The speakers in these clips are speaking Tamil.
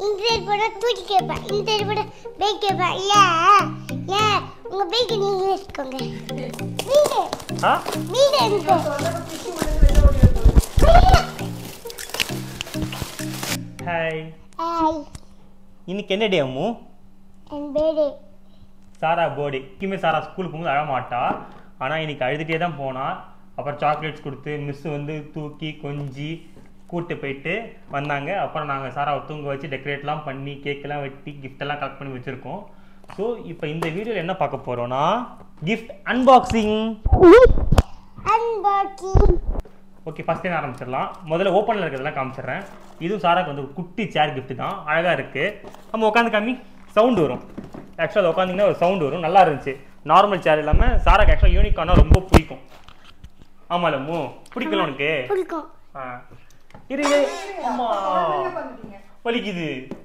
இந்த சைடு போனா தூக்கி கேட்பேன் இந்த சைடு போனா பேக் கேட்பேன் இல்ல ஏன் உங்க பேக் நீங்களே வச்சுக்கோங்க நீங்க ஆ நீங்க எனக்கு ஹாய் ஹாய் இன்னைக்கு என்ன டே அம்மு என் பேரு சாரா பர்த்டே எப்பயுமே சாரா ஸ்கூலுக்கு போகும்போது அழ மாட்டா ஆனால் இன்னைக்கு அழுதுகிட்டே தான் போனா அப்புறம் சாக்லேட்ஸ் கொடுத்து மிஸ் வந்து தூக்கி கொஞ்சி கூட்டு போயிட்டு வந்தாங்க அப்புறம் நாங்கள் சாராவை தூங்க வச்சு டெக்கரேட்லாம் பண்ணி கேக்கெல்லாம் வெட்டி gift எல்லாம் கலெக்ட் பண்ணி வச்சுருக்கோம் ஸோ இப்போ இந்த வீடியோவில் என்ன பார்க்க போகிறோன்னா gift unboxing unboxing okay first time ஆரம்பிச்சிடலாம் முதல்ல ஓப்பனில் இருக்கிறதெல்லாம் காமிச்சிடுறேன் இதுவும் சாராக்கு வந்து ஒரு குட்டி சேர் gift தான் அழகாக இருக்குது நம்ம உட்காந்து காமி சவுண்டு வரும் ஆக்சுவலாக உட்காந்திங்கன்னா ஒரு சவுண்டு வரும் நல்லா இருந்துச்சு நார்மல் சேர் இல்லாமல் சாராக்கு ஆக்சுவலாக யூனிக்கானா ரொம்ப பிடிக்கும் ஆமாம் மூ பிடிக்கல உனக்கு பிடிக்கும் ஆ இரு இரு. அம்மா வலிக்குது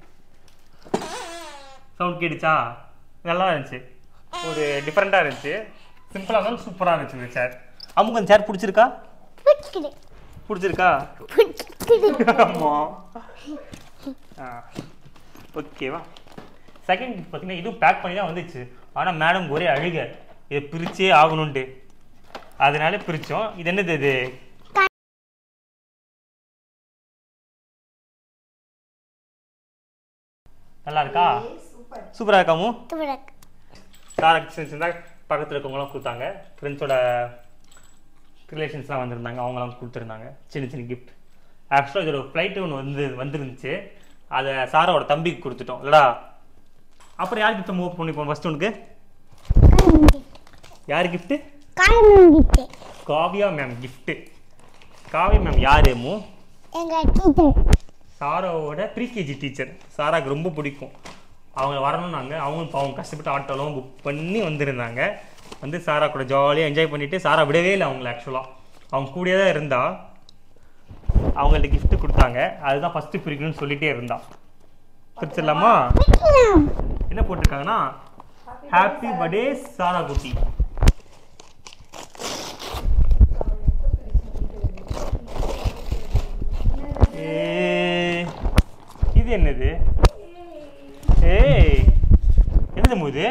சவுண்ட் கேட்டுச்சா நல்லா இருந்துச்சு ஒரு டிஃப்ரெண்ட்டாக இருந்துச்சு சிம்பிளாக இருந்தாலும் சூப்பராக இருந்துச்சு இந்த சேர் அம்முக்கு அந்த சேர் பிடிச்சிருக்கா பிடிக்குது பிடிச்சிருக்கா பிடிக்குது ஆமா ஆ ஓகேவா செகண்ட் கிஃப்ட் பார்த்தீங்கன்னா இதுவும் பேக் பண்ணி தான் வந்துச்சு ஆனால் மேடம் ஒரே அழுக இதை பிரிச்சே ஆகணும்ட்டு அதனால பிரித்தோம் இது என்னது இது நல்லா இருக்கா சூப்பராக இருக்காமோ துவரக் சாராக்கு சின்ன சின்னதாக பக்கத்தில் இருக்கவங்களாம் கொடுத்தாங்க ஃப்ரெண்ட்ஸோட ரிலேஷன்ஸ்லாம் வந்திருந்தாங்க அவங்களாம் கொடுத்துருந்தாங்க சின்ன சின்ன கிஃப்ட் ஆக்சுவலாக இதோட ஃப்ளைட்டு ஒன்று வந்து வந்துருந்துச்சு அதை சாராவோட தம்பிக்கு கொடுத்துட்டோம் இல்லடா அப்புறம் யார் கிஃப்ட் மூவ் பண்ணிப்போம் ஃபஸ்ட் உனக்கு யார் கிஃப்ட்டு காமிக்கிட்டு Kavya ma'am gift Kavya ma'am யார் மூ எங்க டீச்சர் சாராவோட ப்ரீகேஜி டீச்சர் சாராக்கு ரொம்ப பிடிக்கும் அவங்க வரணும்னாங்க அவங்களும் பாவம் கஷ்டப்பட்டு ஆட்டோலாம் புக் பண்ணி வந்திருந்தாங்க வந்து சாரா கூட ஜாலியாக என்ஜாய் பண்ணிட்டு சாரா விடவே இல்லை அவங்கள ஆக்சுவலாக அவங்க கூடயே தான் இருந்தா அவங்கள்ட்ட gift கொடுத்தாங்க அதுதான் ஃபஸ்ட்டு பிரிக்கணும்னு சொல்லிட்டே இருந்தா பிரிச்சிடலாமா என்ன போட்டிருக்காங்கன்னா ஹாப்பி பர்த்டே சாரா குட்டி ஏய், இது என்னது ஏய் என்னது மு இது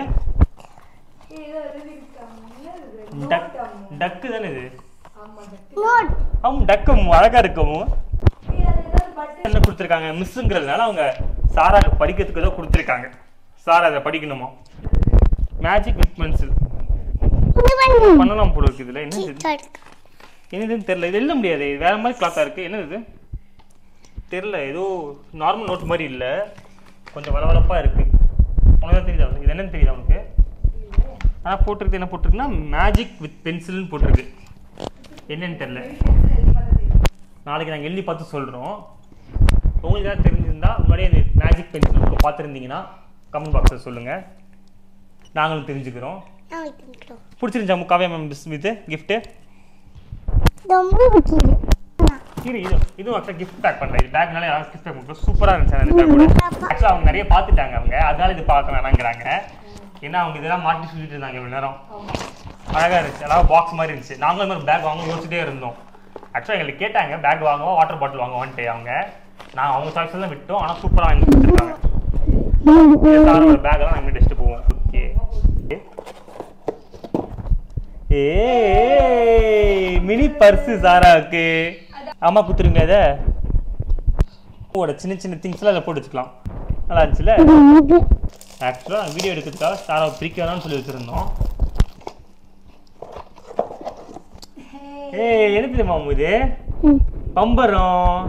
டக் டக்கு தானே இது நோட் ஆமாம் டக்கு அழகா இருக்கமோ என்ன கொடுத்துருக்காங்க மிஸ்ஸுங்கிறதுனால அவங்க சாராக்கு படிக்கிறதுக்கு ஏதோ கொடுத்துருக்காங்க சாரா அதை படிக்கணுமா மேஜிக் வித் பென்சில் இது பண்ணு பண்ணலாம் போல இருக்குது இதுல என்னது இது? டீச்சர் என்னதுன்னு தெரியல இது எழுத முடியாது இது வேற மாதிரி கிளாத்தா இருக்கு என்னது இது தெரியல ஏதோ நார்மல் நோட் மாதிரி இல்ல கொஞ்சம் வளவளப்பா இருக்கு உனக்கு தான் தெரியுதா இது என்னன்னு தெரியுதா உனக்கு ஆனா போட்டிருக்கு என்ன போட்டிருக்குன்னா மேஜிக் வித் பென்சில்னு போட்டிருக்கு என்னன்னு தெரியல நாளைக்கு நாங்கள் எழுதி பார்த்து சொல்றோம் உங்களுக்கு ஏதாவது தெரிஞ்சிருந்தா முன்னாடியே இந்த மேஜிக் பென்சில் உங்களுக்கு பார்த்துருந்தீங்கன்னா கமெண்ட் பாக்ஸில் சொல்லுங்க நாங்களும் தெரிஞ்சுக்கிறோம் நான் திங்கிறோம் பிடிச்சிருந்துச்சா முக்காவே மேம் இது கிஃப்ட்டு ரொம்ப பிடிக்குது இரு இது இதுவும் ஆக்சுவலாக கிஃப்ட் பேக் பண்ணுறேன் இது பேக்னால யாராவது கிஃப்ட் பேக் பண்ணுறோம் சூப்பராக இருந்துச்சு அந்த பேக் கூட ஆக்சுவலாக அவங்க நிறைய பார்த்துட்டாங்க அவங்க அதனால இது பார்க்க வேணாங்கிறாங்க ஏன்னா அவங்க இதெல்லாம் மாட்டி சொல்லிட்டு இருந்தாங்க இவ்வளோ நேரம் அழகாக இருந்துச்சு அதாவது பாக்ஸ் மாதிரி இருந்துச்சு நாங்களும் இந்த மாதிரி பேக் வாங்க யோசிச்சுட்டே இருந்தோம் ஆக்சுவலாக எங்களுக்கு கேட்டாங்க பேக் வாங்குவா வாட்டர் பாட்டில் வாங்குவான்ட்டு அவங்க நான் அவங்க சாய்ஸ் தான் விட்டோம் ஆனால் சூப்பராக வாங்கி கொடுத்துருக்காங்க சாரோட பேக் எல்லாம் நாங்கள் டெஸ்ட்டு போவோம் ஓகே ஏய் மினி பர்ஸு சாராவுக்கு அம்மா குத்துருங்க இதை ஓட சின்ன சின்ன திங்ஸ்லாம் அதில் போட்டு வச்சுக்கலாம் நல்லா இருந்துச்சுல ஆக்சுவலாக வீடியோ எடுக்கிறதுக்காக சாராவை பிரிக்க வேணாம்னு சொல்லி வச்சுருந்தோம் ஏய் என்ன தெரியுமா அம்மு இது பம்பரம்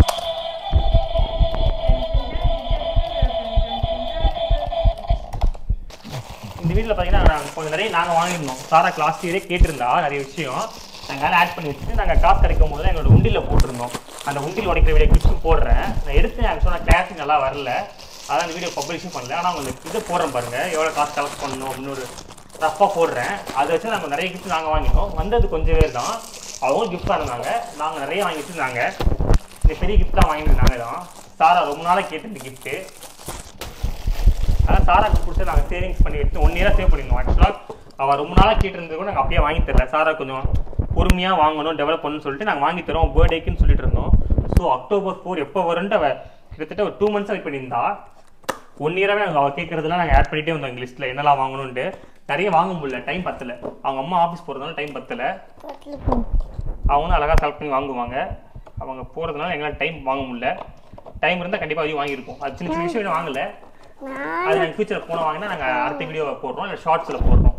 இந்த வீட்டில் பார்த்தீங்கன்னா நாங்கள் கொஞ்சம் நிறைய நாங்கள் வாங்கியிருந்தோம் சாரா கிளாஸ் இயரே கேட்டிருந்தா நிறைய விஷயம் நாங்கள் ஆட் பண்ணி வச்சுட்டு நாங்கள் காசு கிடைக்கும் போது எங்களோட உண்டியில் போட்டிருந்தோம் அந்த உண்டியில் உடைக்கிற வீடியோ கிளிப்ஸ் போடுறேன் நான் எடுத்து ஆக்சுவலாக கிளாஸ் நல்லா வரல அதான் அந்த வீடியோ பப்ளிஷும் பண்ணல ஆனால் உங்களுக்கு இதை போடுறேன் பாருங்க எவ்வளோ காசு கலெக்ட் பண்ணணும் அப்படின்னு ஒரு ரஃபாக போடுறேன் அதை வச்சு நாங்கள் நிறைய கிஃப்ட் நாங்கள் வாங்கினோம் வந்தது கொஞ்சம் பேர் தான் அவங்க கிஃப்ட் இருந்தாங்க நாங்கள் நிறைய வாங்கி வச்சுருந்தாங்க இந்த பெரிய கிஃப்ட்லாம் வாங்கிட்டு நாங்கள் தான் சாரா ரொம்ப நாளாக கேட்டு இந்த கிஃப்ட்டு அதான் சாராக்கு கொடுத்து நாங்கள் சேவிங்ஸ் பண்ணி வச்சு ஒன் இயராக சேவ் பண்ணியிருந்தோம் ஆக்சுவலாக அவள் ரொம்ப நாளாக கேட்டிருந்தது கூட நாங்கள் அப்படியே வாங்கி தரல சாரா கொஞ்சம் பொறுமையாக வாங்கணும் டெவலப் பண்ணணும்னு சொல்லிட்டு நாங்கள் வாங்கி தரோம் பர்த்டேக்குன்னு சொல்லிட்டு இருந்தோம் ஸோ அக்டோபர் ஃபோர் எப்போ வரும்னு அவள் கிட்டத்தட்ட ஒரு டூ மந்த்ஸ் வெயிட் பண்ணியிருந்தா ஒன் இயராகவே நாங்கள் அவள் கேட்கறதுலாம் நாங்கள் ஆட் பண்ணிட்டே வந்தோம் எங்கள் லிஸ்ட்டில் என்னெல்லாம் வாங்கணும்ட்டு நிறைய வாங்க முடியல டைம் பத்தல அவங்க அம்மா ஆஃபீஸ் போகிறதுனால டைம் பத்தல அவங்க வந்து அழகாக செலக்ட் பண்ணி வாங்குவாங்க அவங்க போகிறதுனால எங்களால் டைம் வாங்க முடியல டைம் இருந்தால் கண்டிப்பாக அதையும் வாங்கியிருப்போம் அது சின்ன சின்ன விஷயம் இன்னும் வாங்கல நான் அது நாங்கள் ஃபியூச்சரில் போன வாங்கினா நாங்கள் அடுத்த வீடியோ போடுறோம் இல்லை ஷார்ட்ஸில் போடுறோம்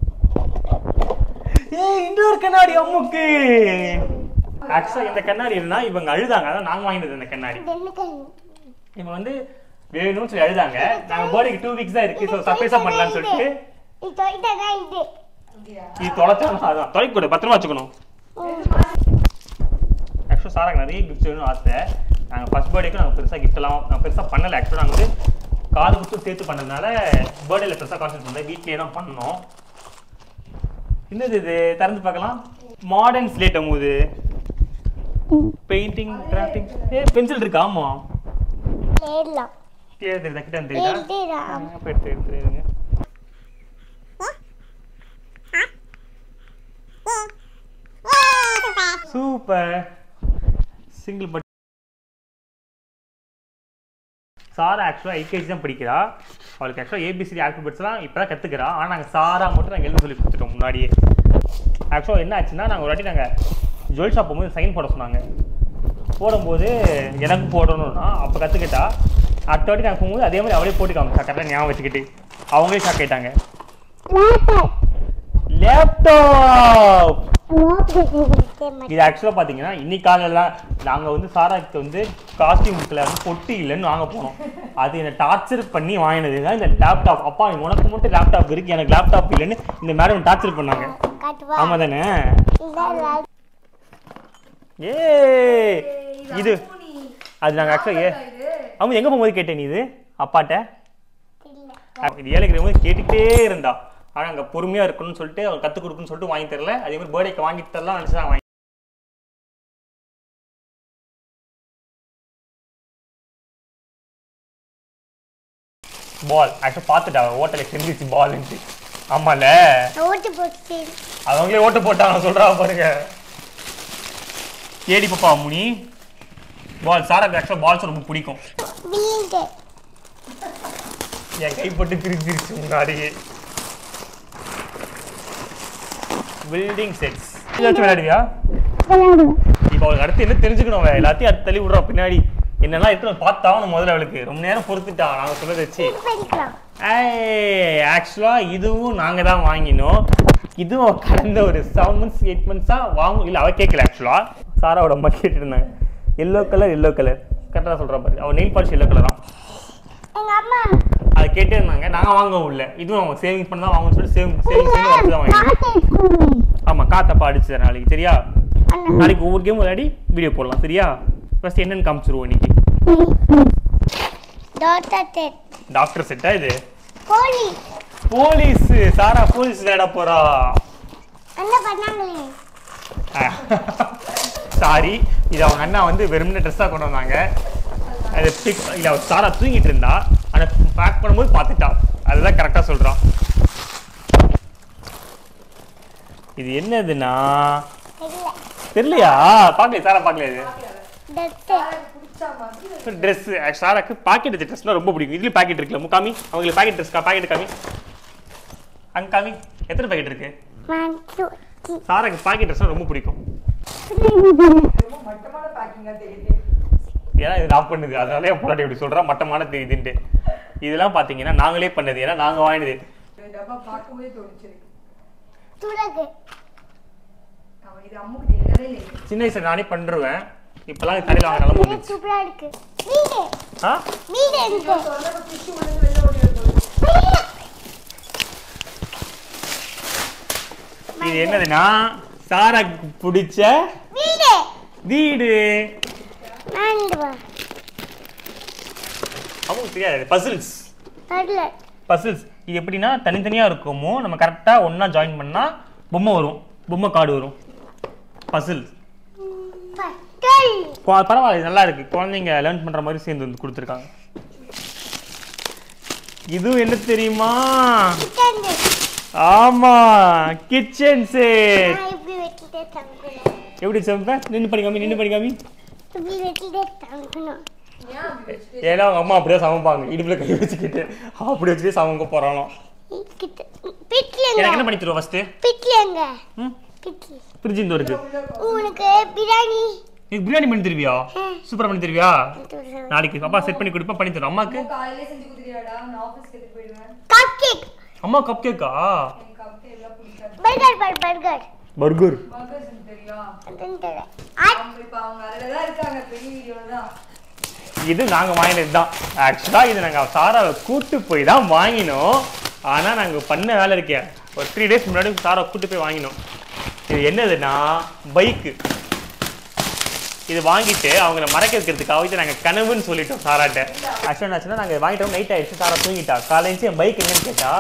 ஏய் இன்னொரு கண்ணாடி அம்முக்கு ஆக்சுவலாக இந்த கண்ணாடி இருந்தால் இவங்க அழுதாங்க அதான் நாங்கள் வாங்கினது இந்த கண்ணாடி எனக்கு இவங்க வந்து வேணும்னு சொல்லி அழுதாங்க நாங்கள் பர்த்டேக்கு டூ வீக்ஸ் தான் இருக்கு ஸோ சர்ப்ரைஸாக பண்ணலாம்னு சொல்லிட்டு இது தொலைதான் இது இது தொலைச்சாலும் அதான் தொலைக்க கூடாது பத்திரமா வச்சுக்கணும் ஆக்சுவலாக சாராக்கு நிறைய கிஃப்ட் வேணும்னு ஆசை நாங்கள் ஃபர்ஸ்ட் பர்த்டேக்கு நாங்கள் பெருசாக கிஃப்ட்லாம் நான் பெருசாக பண்ணலை ஆக்சுவலாக நாங்கள் வந்து காது குத்து சேர்த்து பண்ணதுனால பர்த்டேல பெருசாக கான்சென்ட் பண்ணல வீட்லேயே தான் பண்ணோம் என்னது இது திறந்து பார்க்கலாம் மாடர்ன் ஸ்லேட் அம்முது பெயிண்டிங் கிராஃப்டிங் ஏ பென்சில் இருக்கா ஆமா ஏறலாம் கிளியர் தெரியுதா கிட்ட வந்து தெரியுதா ஏறிடா அப்போ எடுத்து எடுத்துருங்க சூப்பர் சிங்கிள் பட் சாரா ஆக்சுவலாக எல்கேஜி தான் படிக்கிறா அவளுக்கு ஆக்சுவலாக ஏபிசிடி ஆல்பபெட்ஸ்லாம் இப்போ தான் கற்றுக்கிறா ஆனால் நாங்கள் சாரா மட்டும் நாங்கள் எழுத சொல்லி கொடுத்துட்டோம் முன்னாடியே ஆக்சுவலாக என்ன ஆச்சுன்னா நாங்கள் ஒரு வாட்டி நாங்கள் ஜுவல் ஷாப் போகும்போது சைன் போட சொன்னாங்க போடும்போது எனக்கு போடணும்னா அப்போ கற்றுக்கிட்டா அடுத்த வாட்டி நாங்கள் போகும்போது அதே மாதிரி அவளே போட்டு காமிச்சா கரெக்டாக ஞாபகம் வச்சுக்கிட்டு அவங்களே ஷாக் ஆயிட்டாங்க லேப்டாப் இது ஆக்சுவலாக பார்த்தீங்கன்னா இன்னைக்கு காலையிலாம் நாங்கள் வந்து சாராக்கு வந்து காஸ்டியூம்ஸில் வந்து பொட்டி இல்லைன்னு வாங்க போனோம் அது என்னை டார்ச்சர் பண்ணி வாங்கினது தான் இந்த லேப்டாப் அப்பா உனக்கு மட்டும் லேப்டாப் இருக்கு எனக்கு லேப்டாப் இல்லைன்னு இந்த மேடம் டார்ச்சர் பண்ணாங்க காட்டுவா ஆமாம் தானே இல்ல ஏ இது அது நாங்கள் ஆக்சுவலாக ஏ அவங்க எங்கே போகும்போது கேட்டேன் நீ இது அப்பாட்ட இல்ல இது ஏழைக்கிற போது கேட்டுக்கிட்டே இருந்தா ஆனால் அங்கே பொறுமையாக இருக்கணும்னு சொல்லிட்டு அவர் கற்றுக் கொடுக்குன்னு சொல்லிட்டு வாங்கி தரல அதே மாதிரி பர்த்டேக்கு வாங்கி தரலாம் நினச்சி தான் வாங்கி பால் ஆக்சுவலாக பார்த்துட்டா ஓட்டலில் செஞ்சிச்சு பால்ன்ட்டு ஆமால ஓட்டு போட்டு அவங்களே ஓட்டு போட்டாங்க சொல்றா பாருங்க ஏடி பாப்பா முனி பால் சாராக்கு ஆக்சுவலாக பால்ஸ் ரொம்ப பிடிக்கும் வீண்டு என் கைப்பட்டு திரிஞ்சிருச்சு முன்னாடியே பில்டிங் செட்ஸ் இதை வச்சு விளையாடுவியா இப்போ அவளுக்கு அடுத்து என்ன தெரிஞ்சுக்கணும் அவ எல்லாத்தையும் அடுத்து தள்ளி விடுறா பின்னாடி என்னெல்லாம் எடுத்து பார்த்தாவும் முதல்ல அவளுக்கு ரொம்ப நேரம் பொறுத்துட்டா நாங்கள் சொல்றதை வச்சு படிக்கலாம் ஆக்சுவலாக இதுவும் நாங்கள் தான் வாங்கினோம் இதுவும் கடந்த ஒரு செவன் மந்த்ஸ் எயிட் மந்த்ஸாக வாங்கும் இல்லை அவள் கேட்கல ஆக்சுவலாக சாராவோட அம்மா கேட்டுட்டு இருந்தாங்க எல்லோ கலர் எல்லோ கலர் கரெக்டாக சொல்கிறா பாரு அவள் நெயில் பாலிஷ் எல்லோ கலர் தான் எங்க அம்மா அதை கேட்டே இருந்தாங்க நாங்கள் வாங்கவும் இல்லை இதுவும் அவங்க சேவிங்ஸ் பண்ண தான் வாங்கணும்னு சொல்லிட்டு சேவிங் சேவிங்ஸ் பண்ணி வந்து தான் வாங்கினோம் காத்து ஸ்கூல் ஆமாம் காத்தப்பா அடிச்சு தரேன் நாளைக்கு சரியா அண்ணா நாளைக்கு ஒவ்வொரு கேம் விளையாடி வீடியோ போடலாம் சரியா ஃபர்ஸ்ட் என்னன்னு காமிச்சிருவோம் இன்னைக்கு டாட்டா டெட் டாக்டர் செட்டா இது கோழி போலீஸ் சாரா போலீஸ் விளையாட போறா என்ன பண்ணாங்களே சாரி இது அவங்க அண்ணா வந்து வெறுமனே ட்ரெஸ்ஸாக கொண்டு வந்தாங்க அது பிக் இல்லை அவள் சாரா தூங்கிட்டு இருந்தா ஆனால் பேக் பண்ணும்போது பார்த்துட்டா அதுதான் கரெக்டாக சொல்கிறான் இது என்னதுன்னா தெரியல தெரியலையா பார்க்கல சாரா பார்க்கல இது டெட்டு ட்ரெஸ் சாராக்கு பாக்கெட் ட்ரெஸ்னா ரொம்ப பிடிக்கும் இதுலேயும் பாக்கெட் இருக்குல்ல முக்காமி அவங்களுக்கு பாக்கெட் ட்ரெஸ் பாக்கெட் காமி அங்க காமி எத்தனை பாக்கெட் இருக்கு ஒன் டூ த்ரீ சாராக்கு பாக்கெட் ட்ரெஸ்னா ரொம்ப பிடிக்கும் மட்டமான பேக்கிங்கா தெரியுது ஏன்னா இது நான் பண்ணுது அதனால என் பொண்டாட்டி இப்படி சொல்றா மட்டமான தெரியுதுன்ட்டு இதெல்லாம் பாத்தீங்கன்னா நாங்களே பண்ணது ஏன்னா நாங்க வாங்கினது இந்த டப்பா பார்க்கும்போதே தோணுச்சு எனக்கு. துறகு அவன் இது அம்முக்கு தெரியவே இல்லை சின்ன வயசுல நானே பண்ணிருவேன் இப்பெல்லாம் கடையில் வாங்க நிலம வந்துச்சு சூப்பரா இருக்கு வீடு ஆ வீடு இருக்கு சொன்னப்ப பிடிச்சி விழுந்து வெளில ஓடி வருது இது என்னதுன்னா சாராக்கு பிடிச்ச வீடு வீடு நான்கு வா அவங்களுக்கு தெரியாது பசில்ஸ் வரல பசில்ஸ் இது எப்படின்னா தனித்தனியா இருக்குமோ நம்ம கரெக்டா ஒண்ணா ஜாயின் பண்ணா பொம்மை வரும் பொம்மை கார்டு வரும் பசில்ஸ் பட்டல் பரவாயில்ல இது நல்லா இருக்கு குழந்தைங்க லேர்ன் பண்ற மாதிரி சேர்ந்து வந்து கொடுத்துருக்காங்க இதுவும் என்ன தெரியுமா கிச்சன் ஆமா கிச்சன் செட் நான் இப்படி வெட்டிட்டே தங்கணும் எப்படி செம்பேன் நின்று பண்ணிக்காமி நின்று பண்ணிக்காமி இப்படி வெட்டிட்டே தங்கணும் ஏன் அப்படி வச்சுட்டு ஏன்னா அவங்க அம்மா அப்படியே சமைப்பாங்க இடுப்புல கை வச்சுக்கிட்டு அப்படி வச்சுட்டு சமைக்க போறானோ கிட்ட பிட்லங்க எனக்கு என்ன பண்ணி தருவோம் ஃபர்ஸ்ட் பிட்லங்க ம் பிட்லி ஃப்ரிட்ஜ் இந்த இருக்கு உனக்கு பிரியாணி எனக்கு பிரியாணி பண்ணி தருவியா சூப்பரா பண்ணி தருவியா கப் நாளைக்கு அப்பா செட் பண்ணி கொடுப்பா பண்ணி தரும் அம்மாக்கு காலையிலே செஞ்சு கொடுத்துறியாடா நான் ஆஃபீஸ்க்கு எடுத்து போயிடுவேன் கேக் அம்மா கப் கேக்கா எனக்கு கப் எல்லாம் பிடிக்காது பர்கர் பர் பர்கர் பர்கர் பர்கர் செஞ்சு தெரியா அதுன்ட்டு அவங்க இப்ப அவங்க அதுல தான் இருக்காங்க பெரிய வீடியோல தான் இது நாங்க வாங்கினது தான் ஆக்சுவலா இது நாங்க சாராவை கூட்டு போய் தான் வாங்கினோம் ஆனா நாங்க பண்ண வேலை இருக்கே ஒரு த்ரீ டேஸ் முன்னாடி சாரா கூட்டு போய் வாங்கினோம் இது என்னதுன்னா பைக்கு இது வாங்கிட்டு அவங்கள மறக்க வைக்கிறதுக்காக இது நாங்க கனவுன்னு சொல்லிட்டோம் சாராட்ட ஆக்சுவலாக என்னாச்சுன்னா நாங்க வாங்கிட்டோம் நைட் ஆயிடுச்சு சாரா தூங்கிட்டா காலையிச்சு என் பைக் எங்கன்னு கேட்டா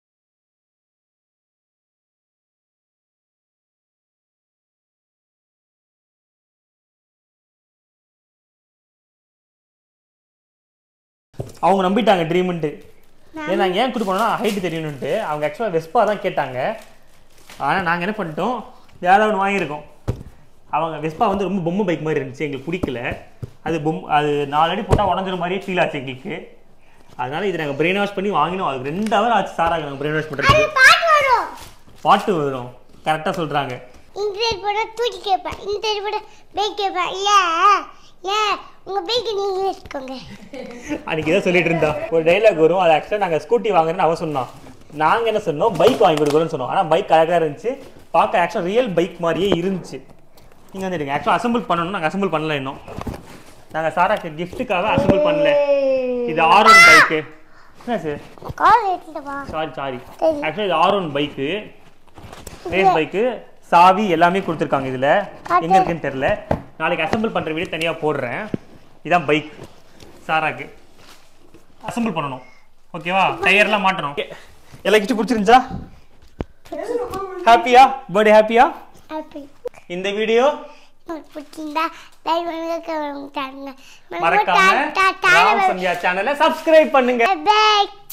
அவங்க நம்பிட்டாங்க ட்ரீம்ன்ட்டு ஏன் நாங்கள் ஏன் கூட்டு போனோம்னா ஹைட்டு தெரியணுன்ட்டு அவங்க ஆக்சுவலாக வெஸ்பா தான் கேட்டாங்க ஆனால் நாங்கள் என்ன பண்ணிட்டோம் வேற ஒன்று வாங்கியிருக்கோம் அவங்க வெஸ்பா வந்து ரொம்ப பொம்மை பைக் மாதிரி இருந்துச்சு எங்களுக்கு பிடிக்கல அது பொம் அது நாலு அடி போட்டால் உடஞ்சிற மாதிரியே ஃபீல் ஆச்சு எங்களுக்கு அதனால இது நாங்கள் பிரெயின் வாஷ் பண்ணி வாங்கினோம் அது ரெண்டு ஹவர் ஆச்சு சாராக நாங்கள் பிரெயின் வாஷ் பண்ணுறதுக்கு பாட்டு வரும் பாட்டு வரும் கரெக்டாக சொல்கிறாங்க இன்டர்நெட் போட தூக்கி கேட்பேன் இன்டர்நெட் போட பேக் கேட்பேன் இல்ல ஏன் உங்க பேக் நீங்களே வச்சுக்கோங்க அன்னைக்கு தான் சொல்லிட்டு இருந்தா ஒரு டைலாக் வரும் அது ஆக்சுவலாக நாங்கள் ஸ்கூட்டி வாங்குறேன்னு அவன் சொன்னான் நாங்கள் என்ன சொன்னோம் பைக் வாங்கி கொடுக்குறோன்னு சொன்னோம் ஆனால் பைக் கரெக்டாக இருந்துச்சு பார்க்க ஆக்சுவலாக ரியல் பைக் மாதிரியே இருந்துச்சு நீங்கள் வந்துடுங்க ஆக்சுவலாக அசம்பிள் பண்ணணும் நாங்கள் அசம்பிள் பண்ணல இன்னும் நாங்கள் சாராக்கு கிஃப்ட்டுக்காக அசம்பிள் பண்ணல இது ஆர் ஒன் பைக்கு என்ன சார் கால் எடுத்துட்டு சாரி சாரி சரி. ஆக்சுவலாக இது R one bike race bike சாவி எல்லாமே கொடுத்துருக்காங்க இதில் எங்கே இருக்குன்னு தெரில நாளைக்கு அசம்பிள் பண்ணுற வீடியோ தனியாக போடுறேன் இதான் பைக் சாராக்கு அசம்பிள் பண்ணணும் ஓகேவா டயர்லாம் மாட்டணும் எல்லாம் கிட்ட பிடிச்சிருந்துச்சா ஹாப்பியா பர்த்டே ஹாப்பியா ஹாப்பி இந்த வீடியோ பிடிச்சிருந்தா லைக் பண்ணுங்க கமெண்ட் பண்ணுங்க மறக்காம ராம் சந்தியா சேனலை சப்ஸ்கிரைப் பண்ணுங்க பாய்